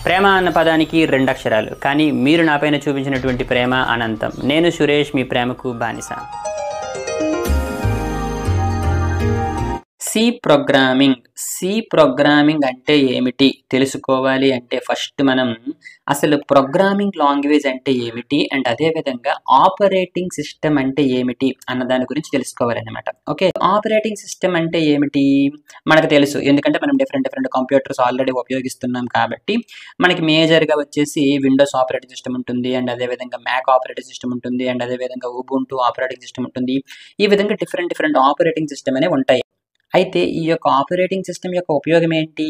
ప్రేమ అన్న పదానికి రెండు అక్షరాలు కానీ మీరు నాపైన చూపించినటువంటి ప్రేమ అనంతం నేను సురేష్ మీ ప్రేమకు బానిస సి ప్రోగ్రామింగ్ సి ప్రోగ్రామింగ్ అంటే ఏమిటి తెలుసుకోవాలి అంటే ఫస్ట్ మనం అసలు ప్రోగ్రామింగ్ లాంగ్వేజ్ అంటే ఏమిటి అండ్ అదేవిధంగా ఆపరేటింగ్ సిస్టమ్ అంటే ఏమిటి అన్న దాని గురించి తెలుసుకోవాలన్నమాట ఓకే ఆపరేటింగ్ సిస్టమ్ అంటే ఏమిటి మనకు తెలుసు ఎందుకంటే మనం డిఫరెంట్ డిఫరెంట్ కంప్యూటర్స్ ఆల్రెడీ ఉపయోగిస్తున్నాం కాబట్టి మనకి మేజర్గా వచ్చేసి విండోస్ ఆపరేటింగ్ సిస్టమ్ ఉంటుంది అండ్ అదేవిధంగా మ్యాక్ ఆపరేటింగ్ సిస్టమ్ ఉంటుంది అండ్ అదేవిధంగా ఉబుంటూ ఆపరేటింగ్ సిస్టమ్ ఉంటుంది ఈ విధంగా డిఫరెంట్ డిఫరెంట్ ఆపరేటింగ్ సిస్టమ్ అనేవి ఉంటాయి అయితే ఈ యొక్క ఆపరేటింగ్ సిస్టమ్ యొక్క ఉపయోగం ఏంటి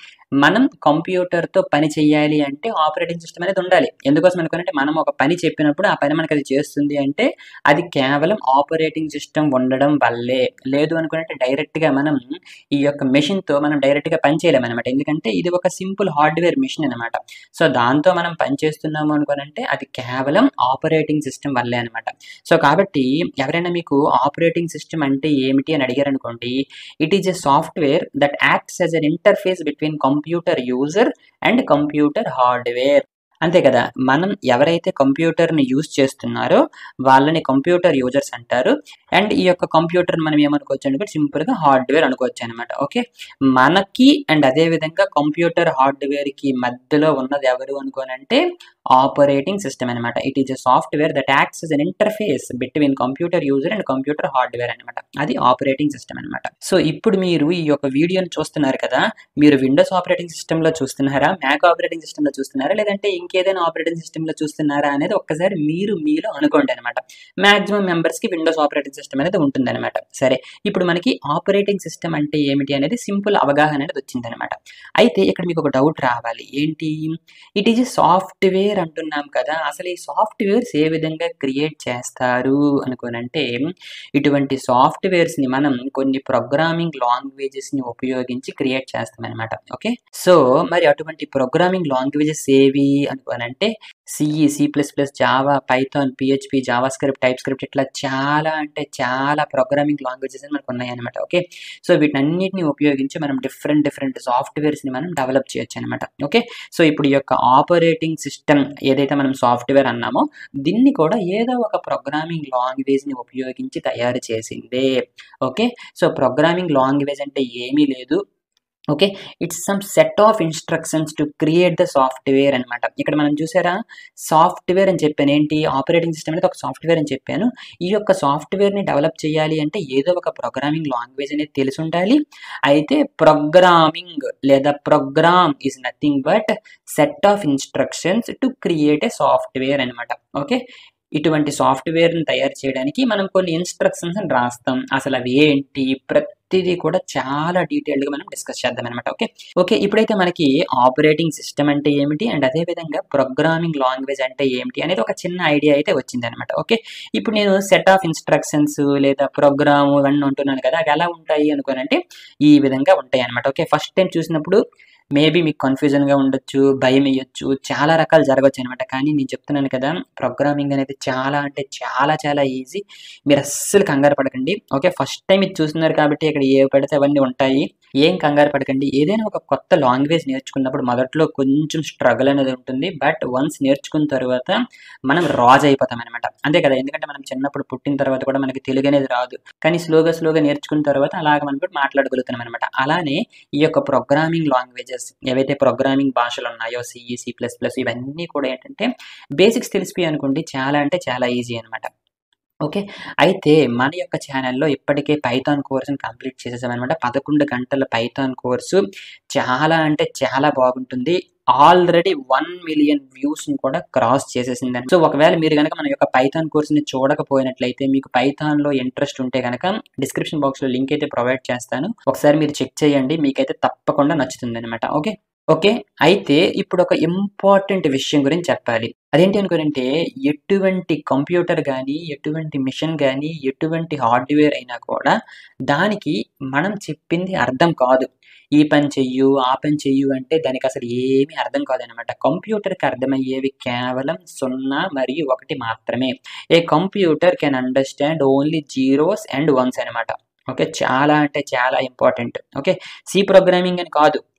మనం కంప్యూటర్తో పని చేయాలి అంటే ఆపరేటింగ్ సిస్టమ్ అనేది ఉండాలి ఎందుకోసం అనుకున్నట్టే మనం ఒక పని చెప్పినప్పుడు ఆ పని మనకి అది చేస్తుంది అంటే అది కేవలం ఆపరేటింగ్ సిస్టమ్ ఉండడం వల్లే లేదు అనుకున్నట్టే డైరెక్ట్గా మనం ఈ యొక్క మెషిన్తో మనం డైరెక్ట్గా పని చేయలేము అనమాట ఎందుకంటే ఇది ఒక సింపుల్ హార్డ్వేర్ మిషన్ అనమాట సో దాంతో మనం పని చేస్తున్నాము అనుకోనంటే అది కేవలం ఆపరేటింగ్ సిస్టమ్ వల్లే అనమాట సో కాబట్టి ఎవరైనా మీకు ఆపరేటింగ్ సిస్టమ్ అంటే ఏమిటి అని అడిగారు అనుకోండి it is a software that acts as an interface between computer user and computer hardware అంతే కదా మనం ఎవరైతే కంప్యూటర్ని యూజ్ చేస్తున్నారో వాళ్ళని కంప్యూటర్ యూజర్స్ అంటారు అండ్ ఈ యొక్క కంప్యూటర్ మనం ఏమనుకోవచ్చు అంటే సింపుల్గా హార్డ్వేర్ అనుకోవచ్చు అనమాట ఓకే మనకి అండ్ అదేవిధంగా కంప్యూటర్ హార్డ్వేర్కి మధ్యలో ఉన్నది ఎవరు అనుకోనంటే ఆపరేటింగ్ సిస్టమ్ అనమాట it is a software that acts an interface between computer user and computer hardware అనమాట అది ఆపరేటింగ్ సిస్టమ్ అనమాట సో ఇప్పుడు మీరు ఈ యొక్క వీడియోని చూస్తున్నారు కదా మీరు విండోస్ ఆపరేటింగ్ సిస్టంలో చూస్తున్నారా మ్యాక్ ఆపరేటింగ్ సిస్టంలో చూస్తున్నారా లేదంటే ఇంకేదైనా ఆపరేటింగ్ సిస్టంలో చూస్తున్నారా అనేది ఒక్కసారి మీరు మీలో అనుకోండి అనమాట మాక్సిమం మెంబర్స్కి విండోస్ ఆపరేటింగ్ సిస్టమ్ అనేది ఉంటుంది అనమాట సరే ఇప్పుడు మనకి ఆపరేటింగ్ సిస్టమ్ అంటే ఏమిటి అనేది సింపుల్ అవగాహన అనేది వచ్చిందనమాట అయితే ఇక్కడ మీకు ఒక డౌట్ రావాలి ఏంటి ఇట్ ఈజ్ సాఫ్ట్వేర్ అంటున్నాం కదా అసలు ఈ సాఫ్ట్వేర్స్ ఏ విధంగా క్రియేట్ చేస్తారు అనుకోనంటే ఇటువంటి సాఫ్ట్వేర్స్ని మనం కొన్ని ప్రోగ్రామింగ్ లాంగ్వేజెస్ని ఉపయోగించి క్రియేట్ చేస్తామన్నమాట ఓకే సో మరి అటువంటి ప్రోగ్రామింగ్ లాంగ్వేజెస్ ఏవి అనుకోనంటే C C plus plus Java Python PHP JavaScript TypeScript ఇట్లా చాలా అంటే చాలా ప్రోగ్రామింగ్ లాంగ్వేజెస్ మనకు ఉన్నాయన్నమాట ఓకే సో వీటన్నిటిని ఉపయోగించి మనం డిఫరెంట్ డిఫరెంట్ సాఫ్ట్వేర్స్ని మనం డెవలప్ చేయొచ్చు అనమాట ఓకే సో ఇప్పుడు ఈ యొక్క ఆపరేటింగ్ సిస్టమ్ ఏదైతే మనం సాఫ్ట్వేర్ అన్నామో దీన్ని కూడా ఏదో ఒక ప్రోగ్రామింగ్ లాంగ్వేజ్ని ఉపయోగించి తయారు చేసిందే ఓకే సో ప్రోగ్రామింగ్ లాంగ్వేజ్ అంటే ఏమీ లేదు okay it's some set of instructions to create the software అనమాట ఇక్కడ మనం చూసారా సాఫ్ట్వేర్ అని చెప్పాను ఏంటి ఆపరేటింగ్ సిస్టమ్ అనేది ఒక సాఫ్ట్వేర్ అని చెప్పాను ఈ యొక్క సాఫ్ట్వేర్ని డెవలప్ చేయాలి అంటే ఏదో ఒక ప్రోగ్రామింగ్ లాంగ్వేజ్ అనేది తెలిసి ఉండాలి అయితే ప్రోగ్రామింగ్ లేదా program is nothing but set of instructions to create a software అనమాట ఓకే ఇటువంటి సాఫ్ట్వేర్ని తయారు చేయడానికి మనం కొన్ని ఇన్స్ట్రక్షన్స్ అని రాస్తాం అసలు అవి ఏంటి ప్రతిదీ కూడా చాలా డీటెయిల్డ్గా మనం డిస్కస్ చేద్దాం అనమాట ఓకే ఓకే ఇప్పుడైతే మనకి ఆపరేటింగ్ సిస్టమ్ అంటే ఏమిటి అండ్ అదేవిధంగా ప్రోగ్రామింగ్ లాంగ్వేజ్ అంటే ఏమిటి అనేది ఒక చిన్న ఐడియా అయితే వచ్చింది అనమాట ఓకే ఇప్పుడు నేను సెట్ ఆఫ్ ఇన్స్ట్రక్షన్స్ లేదా ప్రోగ్రామ్ ఇవన్నీ ఉంటున్నాను కదా అవి ఎలా ఉంటాయి అనుకోనంటే ఈ విధంగా ఉంటాయి అనమాట ఓకే ఫస్ట్ టైం చూసినప్పుడు మేబీ మీకు కన్ఫ్యూజన్గా ఉండొచ్చు భయం వేయొచ్చు చాలా రకాలు జరగవచ్చు అనమాట కానీ నేను చెప్తున్నాను కదా ప్రోగ్రామింగ్ అనేది చాలా అంటే చాలా చాలా ఈజీ మీరు అస్సలు కంగారు పడకండి ఓకే ఫస్ట్ టైం ఇది చూస్తున్నారు కాబట్టి ఇక్కడ ఏ పడితే అవన్నీ ఉంటాయి ఏం కంగారు పడకండి ఏదైనా ఒక కొత్త లాంగ్వేజ్ నేర్చుకున్నప్పుడు మొదట్లో కొంచెం స్ట్రగుల్ అనేది ఉంటుంది బట్ వన్స్ నేర్చుకున్న తర్వాత మనం రాజు అయిపోతాం అనమాట అంతే కదా ఎందుకంటే మనం చిన్నప్పుడు పుట్టిన తర్వాత కూడా మనకి తెలుగు అనేది రాదు కానీ స్లోగా స్లోగా నేర్చుకున్న తర్వాత అలాగ మనం కూడా మాట్లాడగలుగుతున్నాం అనమాట అలానే ఈ యొక్క ప్రోగ్రామింగ్ లాంగ్వేజెస్ ఏవైతే ప్రోగ్రామింగ్ భాషలు ఉన్నాయో సిఈ సి ప్లస్ ప్లస్ ఇవన్నీ కూడా ఏంటంటే బేసిక్స్ తెలిసిపోయి అనుకోండి చాలా అంటే చాలా ఈజీ అనమాట ఓకే అయితే మన యొక్క ఛానల్లో ఇప్పటికే పైథాన్ కోర్సుని కంప్లీట్ చేసేసామన్నమాట పదకొండు గంటల పైథాన్ కోర్సు చాలా అంటే చాలా బాగుంటుంది ఆల్రెడీ వన్ మిలియన్ వ్యూస్ని కూడా క్రాస్ చేసేసిందండి సో ఒకవేళ మీరు కనుక మన యొక్క పైథాన్ కోర్స్ని చూడకపోయినట్లయితే మీకు పైథాన్లో ఇంట్రెస్ట్ ఉంటే కనుక డిస్క్రిప్షన్ బాక్స్లో లింక్ అయితే ప్రొవైడ్ చేస్తాను ఒకసారి మీరు చెక్ చేయండి మీకైతే తప్పకుండా నచ్చుతుంది అనమాట ఓకే ఓకే అయితే ఇప్పుడు ఒక ఇంపార్టెంట్ విషయం గురించి చెప్పాలి అదేంటి అనుకోనంటే ఎటువంటి కంప్యూటర్ కానీ ఎటువంటి మిషన్ కానీ ఎటువంటి హార్డ్వేర్ అయినా కూడా దానికి మనం చెప్పింది అర్థం కాదు ఈ పని చెయ్యు ఆ పని చెయ్యు అంటే దానికి అసలు ఏమీ అర్థం కాదనమాట కంప్యూటర్కి అర్థమయ్యేవి కేవలం సున్నా మరియు ఒకటి మాత్రమే a computer can understand only zeros and ones అనమాట ఓకే చాలా అంటే చాలా ఇంపార్టెంట్ ఓకే సి ప్రోగ్రామింగ్ అని కాదు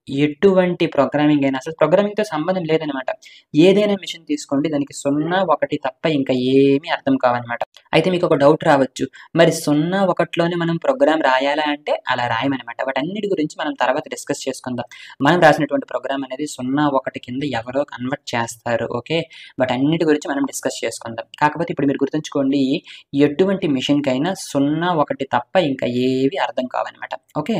ఎటువంటి ప్రోగ్రామింగ్ అయినా అసలు ప్రోగ్రామింగ్తో సంబంధం లేదనమాట ఏదైనా మిషన్ తీసుకోండి దానికి సున్నా ఒకటి తప్ప ఇంకా ఏమీ అర్థం కావన్నమాట అయితే మీకు ఒక డౌట్ రావచ్చు మరి సున్నా ఒకటిలోనే మనం ప్రోగ్రామ్ రాయాలా అంటే అలా రాయమనమాట వాటన్నిటి గురించి మనం తర్వాత డిస్కస్ చేసుకుందాం మనం రాసినటువంటి ప్రోగ్రామ్ అనేది సున్నా ఒకటి కింద ఎవరో కన్వర్ట్ చేస్తారు ఓకే బట్ అన్నిటి గురించి మనం డిస్కస్ చేసుకుందాం కాకపోతే ఇప్పుడు మీరు గుర్తుంచుకోండి ఎటువంటి మిషన్కైనా సున్నా ఒకటి తప్ప ఇంకా ఏవి అర్థం కావన్నమాట ఓకే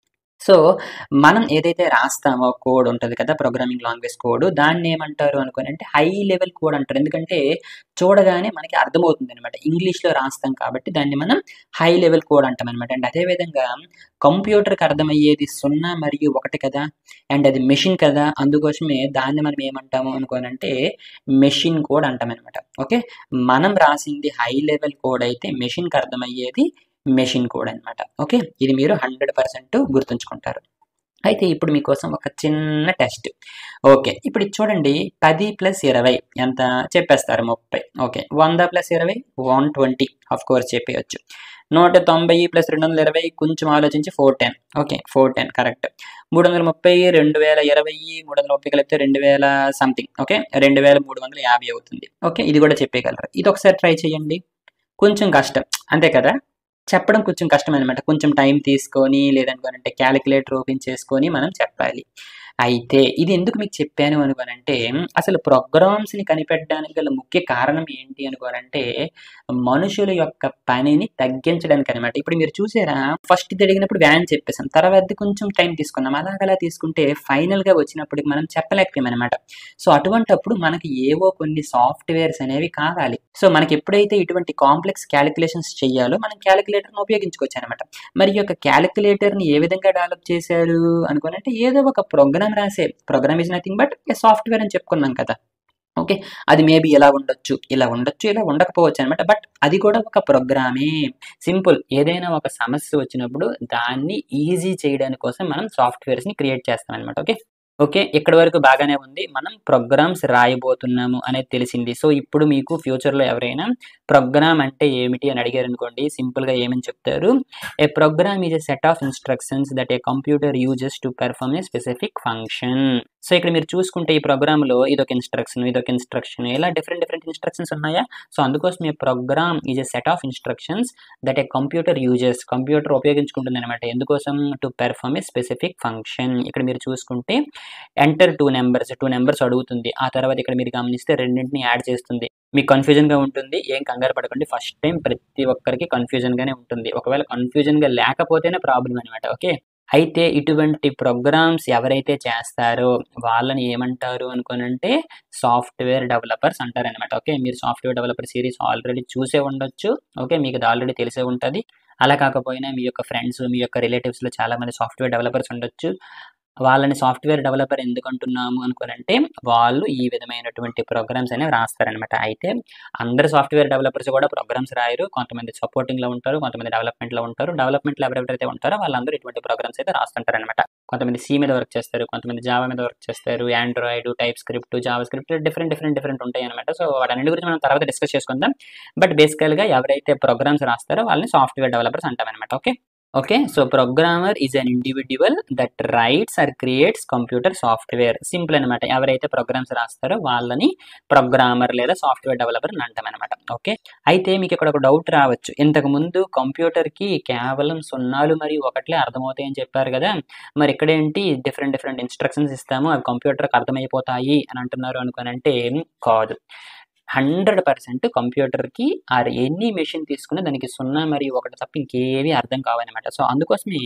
సో మనం ఏదైతే రాస్తామో కోడ్ ఉంటుంది కదా ప్రోగ్రామింగ్ లాంగ్వేజ్ కోడ్ దాన్ని ఏమంటారు అనుకోని అంటే హై లెవెల్ కోడ్ అంటారు ఎందుకంటే చూడగానే మనకి అర్థమవుతుంది అనమాట ఇంగ్లీష్లో రాస్తాం కాబట్టి దాన్ని మనం హై లెవెల్ కోడ్ అంటాం అనమాట అండ్ అదేవిధంగా కంప్యూటర్కి అర్థమయ్యేది సున్నా మరియు ఒకటి కదా అండ్ అది మెషిన్ కదా అందుకోసమే దాన్ని మనం ఏమంటాము అనుకోనంటే మెషిన్ కోడ్ అంటాం అనమాట ఓకే మనం రాసింది హై లెవెల్ కోడ్ అయితే మెషిన్కి అర్థమయ్యేది మెషిన్ కోడ్ అనమాట ఓకే ఇది మీరు హండ్రెడ్ పర్సెంట్ గుర్తుంచుకుంటారు అయితే ఇప్పుడు మీకోసం ఒక చిన్న టెస్ట్ ఓకే ఇప్పుడు ఇది చూడండి పది ప్లస్ ఇరవై ఎంత చెప్పేస్తారు ముప్పై ఓకే వంద ప్లస్ ఇరవై వన్ ట్వంటీ ఆఫ్ కోర్స్ చెప్పేయచ్చు నూట తొంభై ప్లస్ రెండు వందల ఇరవై కొంచెం ఆలోచించి four ten okay four ten correct మూడు వందల ముప్పై రెండు వేల ఇరవై మూడు వందల ముప్పై కలిపితే రెండు వేల సంథింగ్ ఓకే రెండు వేల మూడు వందల యాభై అవుతుంది ఓకే ఇది కూడా చెప్పేయగలరు ఇది ఒకసారి ట్రై చేయండి కొంచెం కష్టం అంతే కదా చెప్పడం కొంచెం కష్టం అనమాట కొంచెం టైం తీసుకొని లేదనుకోనంటే క్యాలిక్యులేటర్ ఓపెన్ చేసుకొని మనం చెప్పాలి అయితే ఇది ఎందుకు మీకు చెప్పాను అనుకోనంటే అసలు ప్రోగ్రామ్స్ని కనిపెట్టడానికి గల ముఖ్య కారణం ఏంటి అనుకోనంటే మనుషుల యొక్క పనిని తగ్గించడానికి అనమాట ఇప్పుడు మీరు చూసారా ఫస్ట్ ఇది అడిగినప్పుడు వ్యాన్ చెప్పేసాం తర్వాత కొంచెం టైం తీసుకున్నాం అలాగలా తీసుకుంటే ఫైనల్గా వచ్చినప్పటికి మనం చెప్పలేకపోయాం అనమాట సో అటువంటప్పుడు మనకి ఏవో కొన్ని సాఫ్ట్వేర్స్ అనేవి కావాలి సో మనకి ఎప్పుడైతే ఇటువంటి కాంప్లెక్స్ క్యాలిక్యులేషన్స్ చేయాలో మనం క్యాలిక్యులేటర్ని ఉపయోగించుకోవచ్చు అనమాట మరి ఈ యొక్క క్యాలిక్యులేటర్ని ఏ విధంగా డెవలప్ చేశారు అనుకోనంటే ఏదో ఒక ప్రోగ్రామ్ రాసే program is nothing but software అని చెప్పుకున్నాం కదా ఓకే అది మేబీ ఇలా ఉండొచ్చు ఇలా ఉండొచ్చు ఇలా ఉండకపోవచ్చు అనమాట బట్ అది కూడా ఒక ప్రోగ్రామే సింపుల్ ఏదైనా ఒక సమస్య వచ్చినప్పుడు దాన్ని ఈజీ చేయడానికి కోసం మనం సాఫ్ట్వేర్స్ని క్రియేట్ చేస్తాం అనమాట ఓకే ఓకే ఇక్కడ వరకు బాగానే ఉంది మనం ప్రోగ్రామ్స్ రాయబోతున్నాము అనేది తెలిసింది సో ఇప్పుడు మీకు ఫ్యూచర్లో ఎవరైనా ప్రోగ్రామ్ అంటే ఏమిటి అని అడిగారు అనుకోండి సింపుల్గా ఏమని చెప్తారు a program is a set of instructions that a computer uses to perform a specific function so ఇక్కడ మీరు చూసుకుంటే ఈ ప్రోగ్రామ్లో ఇదొక ఇన్స్ట్రక్షన్ ఇదొక ఇన్స్ట్రక్షన్ ఇలా డిఫరెంట్ డిఫరెంట్ ఇన్స్ట్రక్షన్స్ ఉన్నాయా సో అందుకోసం ఈ program is a set of instructions that a computer uses computer ఉపయోగించుకుంటుంది అనమాట ఎందుకోసం to perform a specific function ఇక్కడ మీరు చూసుకుంటే enter two numbers two numbers అడుగుతుంది ఆ తర్వాత ఇక్కడ మీరు గమనిస్తే రెండింటిని యాడ్ చేస్తుంది మీకు కన్ఫ్యూజన్గా ఉంటుంది ఏం కంగారు పడకండి ఫస్ట్ టైం ప్రతి ఒక్కరికి కన్ఫ్యూజన్గానే ఉంటుంది ఒకవేళ కన్ఫ్యూజన్గా లేకపోతేనే ప్రాబ్లం అనమాట ఓకే అయితే ఇటువంటి ప్రోగ్రామ్స్ ఎవరైతే చేస్తారో వాళ్ళని ఏమంటారు అనుకోనంటే సాఫ్ట్వేర్ డెవలపర్స్ అంటారు అనమాట ఓకే మీరు సాఫ్ట్వేర్ డెవలపర్ సిరీస్ ఆల్రెడీ చూసే ఉండొచ్చు ఓకే మీకు అది ఆల్రెడీ తెలిసే ఉంటుంది అలా కాకపోయినా మీ యొక్క ఫ్రెండ్స్ మీ యొక్క రిలేటివ్స్లో చాలామంది సాఫ్ట్వేర్ డెవలపర్స్ ఉండొచ్చు వాళ్ళని సాఫ్ట్వేర్ డెవలపర్ ఎందుకు అంటున్నాము అనుకోనంటే వాళ్ళు ఈ విధమైనటువంటి ప్రోగ్రామ్స్ అనేవి రాస్తారనమాట అయితే అందరు సాఫ్ట్వేర్ డెవలపర్స్ కూడా ప్రోగ్రామ్స్ రాయరు కొంతమంది సపోర్టింగ్లో ఉంటారు కొంతమంది డెవలప్మెంట్లో ఉంటారు డెవలప్మెంట్లో ఎవరెవరైతే ఉంటారో వాళ్ళందరూ ఇటువంటి ప్రోగ్రామ్స్ అయితే రాస్తుంటారు అనమాట కొంతమంది సి మీద వర్క్ చేస్తారు కొంతమంది జావా మీద వర్క్ చేస్తారు Android TypeScript JavaScript different different different ఉంటాయి అనమాట సో వాటన్నిటి గురించి మనం తర్వాత డిస్కస్ చేసుకుందాం బట్ బేసికల్గా ఎవరైతే ప్రోగ్రామ్స్ రాస్తారో వాళ్ళని సాఫ్ట్వేర్ డెవలపర్స్ అంటామన్నమాట okay okay so programmer is an individual that writes or creates computer software simple అనమాట ఎవరైతే ప్రోగ్రామ్స్ రాస్తారో వాళ్ళని ప్రోగ్రామర్ లేదా సాఫ్ట్వేర్ డెవలపర్ అని అంటామన్నమాట ఓకే అయితే మీకు ఇక్కడ ఒక డౌట్ రావచ్చు ఇంతకు ముందు కంప్యూటర్కి కేవలం సున్నాలు మరియు ఒకట్లే అర్థమవుతాయని చెప్పారు కదా మరి ఇక్కడ ఏంటి డిఫరెంట్ డిఫరెంట్ ఇన్స్ట్రక్షన్స్ ఇస్తాము అవి కంప్యూటర్కి అర్థమైపోతాయి అని అంటున్నారు అనుకోనంటే కాదు హండ్రెడ్ పర్సెంట్ కంప్యూటర్కి ఆర్ ఎన్ని మెషిన్ తీసుకున్నా దానికి సున్నా మరియు ఒకటి తప్ప ఇంకేవి అర్థం కావన్నమాట సో అందుకోసమే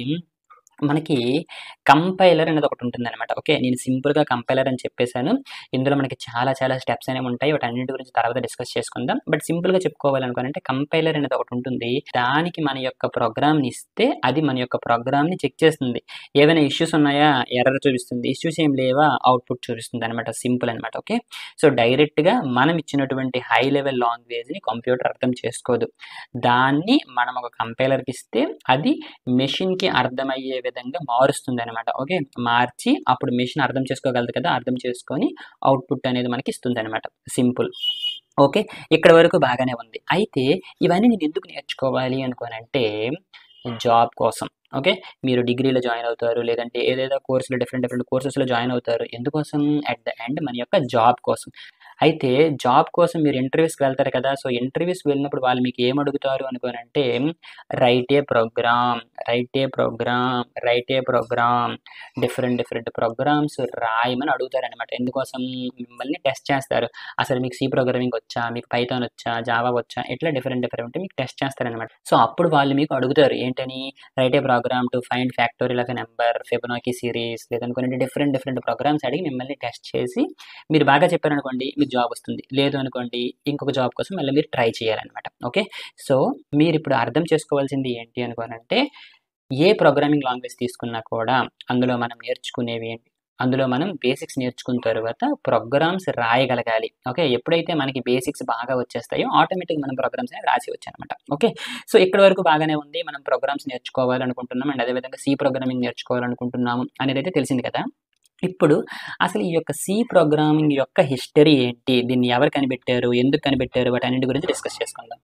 మనకి కంపైలర్ అనేది ఒకటి ఉంటుంది అనమాట ఓకే నేను సింపుల్గా కంపైలర్ అని చెప్పేశాను ఇందులో మనకి చాలా చాలా స్టెప్స్ అనేవి ఉంటాయి వాటి అన్నింటి గురించి తర్వాత డిస్కస్ చేసుకుందాం బట్ సింపుల్గా చెప్పుకోవాలనుకోనంటే కంపైలర్ అనేది ఒకటి ఉంటుంది దానికి మన యొక్క ప్రోగ్రామ్ని ఇస్తే అది మన యొక్క ప్రోగ్రామ్ని చెక్ చేస్తుంది ఏవైనా ఇష్యూస్ ఉన్నాయా ఎర్రర్ చూపిస్తుంది ఇష్యూస్ ఏం లేవా అవుట్పుట్ చూపిస్తుంది అనమాట సింపుల్ అనమాట ఓకే సో డైరెక్ట్గా మనం ఇచ్చినటువంటి హై లెవెల్ లాంగ్వేజ్ని కంప్యూటర్ అర్థం చేసుకోదు దాన్ని మనం ఒక కంపైలర్కి ఇస్తే అది మెషిన్కి అర్థమయ్యే విధంగా మారుస్తుంది అనమాట ఓకే మార్చి అప్పుడు మెషిన్ అర్థం చేసుకోగలదు కదా అర్థం చేసుకొని అవుట్పుట్ అనేది మనకి ఇస్తుంది అనమాట సింపుల్ ఓకే ఇక్కడ వరకు బాగానే ఉంది అయితే ఇవన్నీ నేను ఎందుకు నేర్చుకోవాలి అనుకోనంటే జాబ్ కోసం ఓకే మీరు డిగ్రీలో జాయిన్ అవుతారు లేదంటే ఏదేదో కోర్సులు డిఫరెంట్ డిఫరెంట్ కోర్సెస్లో జాయిన్ అవుతారు ఎందుకోసం అట్ ద ఎండ్ మన యొక్క జాబ్ కోసం అయితే జాబ్ కోసం మీరు ఇంటర్వ్యూస్కి వెళ్తారు కదా సో ఇంటర్వ్యూస్కి వెళ్ళినప్పుడు వాళ్ళు మీకు ఏం అడుగుతారు అనుకోనంటే write a program write a program write a program different different programs రాయమని అడుగుతారు అనమాట ఎందుకోసం మిమ్మల్ని టెస్ట్ చేస్తారు అసలు మీకు సి ప్రోగ్రామింగ్ వచ్చా మీకు పైథాన్ వచ్చా జావా వచ్చా ఇట్లా డిఫరెంట్ డిఫరెంట్ మీకు టెస్ట్ చేస్తారనమాట సో అప్పుడు వాళ్ళు మీకు అడుగుతారు ఏంటని write a program to find factorial of number Fibonacci series లేదనుకోండి డిఫరెంట్ డిఫరెంట్ ప్రోగ్రామ్స్ అడిగి మిమ్మల్ని టెస్ట్ చేసి మీరు బాగా చెప్పారనుకోండి మీకు జాబ్ వస్తుంది లేదు అనుకోండి ఇంకొక జాబ్ కోసం మళ్ళీ మీరు ట్రై చేయాలన్నమాట ఓకే సో మీరు ఇప్పుడు అర్థం చేసుకోవాల్సింది ఏంటి అనుకోనంటే ఏ ప్రోగ్రామింగ్ లాంగ్వేజ్ తీసుకున్నా కూడా అందులో మనం నేర్చుకునేవి ఏంటి అందులో మనం బేసిక్స్ నేర్చుకున్న తర్వాత ప్రోగ్రామ్స్ రాయగలగాలి ఓకే ఎప్పుడైతే మనకి బేసిక్స్ బాగా వచ్చేస్తాయో ఆటోమేటిక్ మనం ప్రోగ్రామ్స్ అనేది రాసి వచ్చానమాట ఓకే సో ఇక్కడ వరకు బాగానే ఉంది మనం ప్రోగ్రామ్స్ నేర్చుకోవాలనుకుంటున్నాం అండ్ అదేవిధంగా సి ప్రోగ్రామింగ్ నేర్చుకోవాలనుకుంటున్నాము అనేది అయితే తెలిసింది కదా ఇప్పుడు అసలు ఈ యొక్క సి ప్రోగ్రామింగ్ యొక్క హిస్టరీ ఏంటి దీన్ని ఎవరు కనిపెట్టారు ఎందుకు కనిపెట్టారు వాటి అన్నింటి గురించి డిస్కస్ చేసుకుందాం